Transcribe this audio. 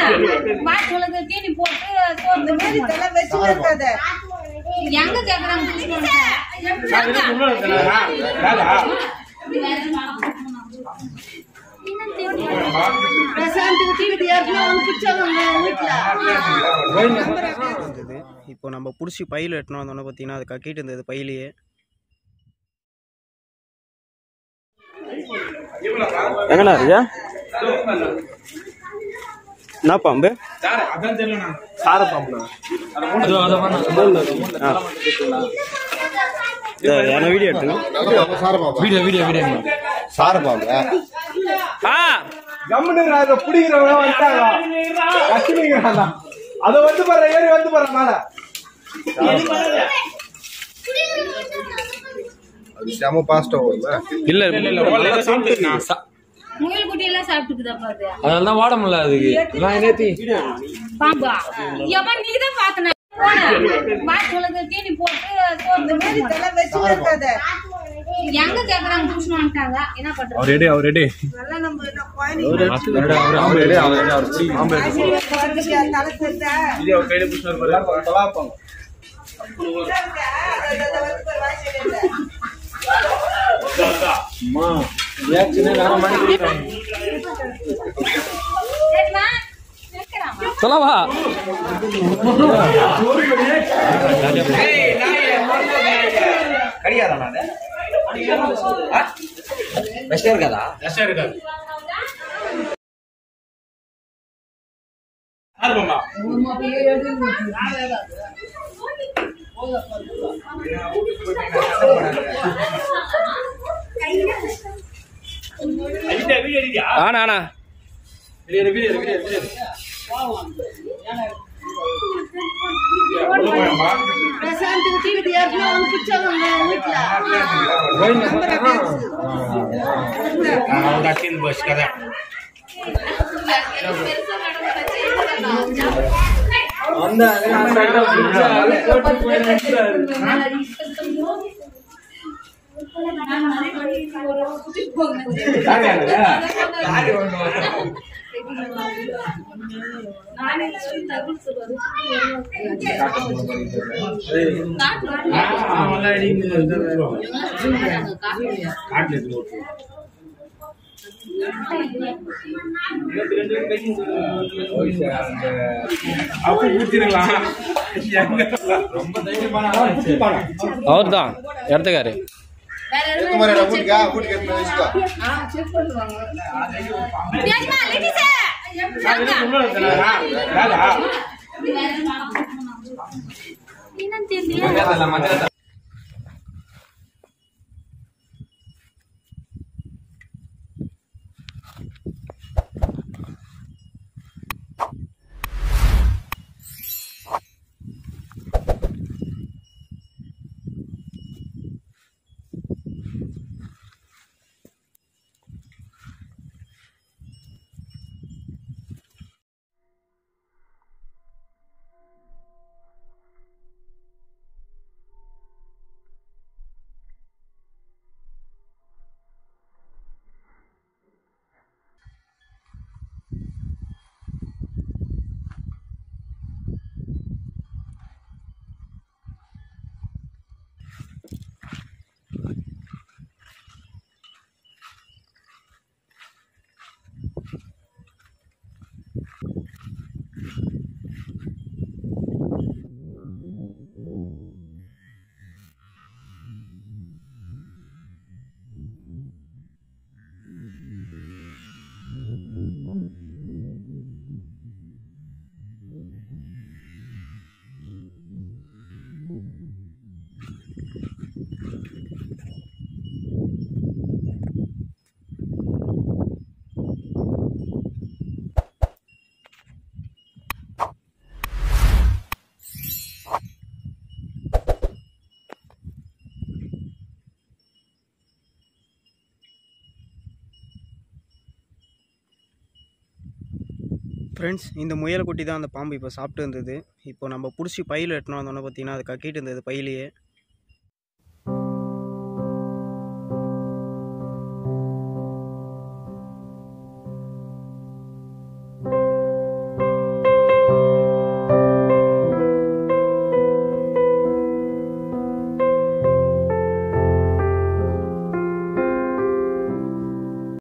மாட்டுகளுக்கு தீனி போட்டு சோறு மாதிரி இதெல்லாம் வச்சு வைக்காத. எங்க கேக்குறாங்க புடிச்சிட்டு பிரசாந்துக்கு டிக்கெட் ஏற்கனவே வந்து பிடிச்சாங்க வீட்டுல இருந்தது இப்போ நம்ம பிடிச்சி பையில் எட்டணும் வந்தோன்னே பார்த்தீங்கன்னா அது கக்கிட்டு இருந்தது பையிலேயே எங்கண்ணா இருக்கியா என்ன பாம்பு சார பாம்பு என்ன வீடியோ எடுத்துங்க வீடியோ வீடியோ வீடியோ சார பாம்பு ஆ கம்முனுங்க அதை பிடிக்கிறவங்க வந்துட்டாங்க கஷ்டமிங்கிறாங்க அதை வந்து பாரு ஏறி வந்து பாரு மேல அது செம பாஸ்டா வருது இல்ல இல்ல முயல் குட்டி எல்லாம் சாப்பிட்டுக்குதாப்பா அது அதனால தான் வாட முடியல அதுக்கு எல்லாம் நேத்தி பாம்பா எவன் நீதான் பாத்தன மாட்டுகளுக்கு தீனி போட்டு சோறு மாதிரி இதெல்லாம் வச்சு வைக்காத. எங்க கேக்குறாங்க புடிச்சிட்டு வந்துட்டாங்க என்ன பண்றது அவர் ரெடி அவர் ரெடி நல்லா நம்ம என்ன குழந்தைங்க அவர் ரெடி அவர் ரெடி அவர் பிடிக்கும் குழந்தைக்கு தலை சேர்த்தா. இது அவர் கையில புடிச்சு பாரு பலாப்பம் இதா இருக்கா? அதை- அதை வச்சு பாரு, வாய் சரியில்லை. சரிம்மா கேக்குறாமா சொல்லவா கடிகாரம் அது கஷ்டம் இருக்காது ஆனா ஆனா பிரசாந்துக்கு டிக்கெட் ஏற்கனவே வந்து பிடிச்சாங்க வீட்டுல அப்ப ஊத்திருக்கலாம் ரொம்ப அவர் தான் இடத்துக்காரு எதுக்கு மாதிரி நான் வீட்டுக்கா வீட்டுக்கு எடுத்து வச்சுக்கோ பேசுமா லேடிஸே என்னன்னு தெரியல ஃப்ரெண்ட்ஸ் இந்த முயலை குட்டி தான் அந்த பாம்பு இப்போ சாப்பிட்டு இருந்தது இப்போ நம்ம பிடிச்சி பையில் எட்டணும் வந்தோன்னே பார்த்தீங்கன்னா அது கக்கிட்டு இருந்தது பையிலேயே